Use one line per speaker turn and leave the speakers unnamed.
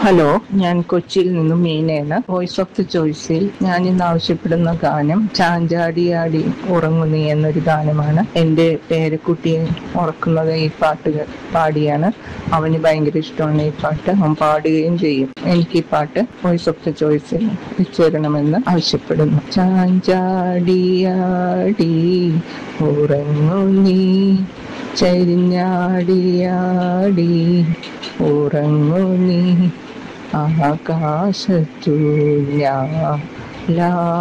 hello ഞാൻ കൊച്ചിയിൽ നിന്നും മീനയാണ് വോയിസ് ഓഫ് ദി ചോയ്സിൽ ഞാൻ ഇന്ന് ആവശ്യപ്പെടുന്ന ഗാനം ചാഞ്ചാടിയാടി ഉറങ്ങുന്നി എന്നൊരു ഗാനമാണ് എൻ്റെ പേരക്കുട്ടിയെ ഉറക്കുന്നത് ഈ പാട്ട് പാടിയാണ് അവന് ഭയങ്കര ഇഷ്ടമാണ് ഈ പാട്ട് അവൻ പാടുകയും ചെയ്യും എനിക്ക് ഈ പാട്ട് വോയിസ് ഓഫ് ദി ചോയ്സിൽ വെച്ചുതരണമെന്ന് ആവശ്യപ്പെടുന്നു ചാഞ്ചാടിയാടി ഉറങ്ങുന്നി ചരിഞ്ഞാടിയാടി ഉറങ്ങു നീ ആകാശത്തു ഞാൻ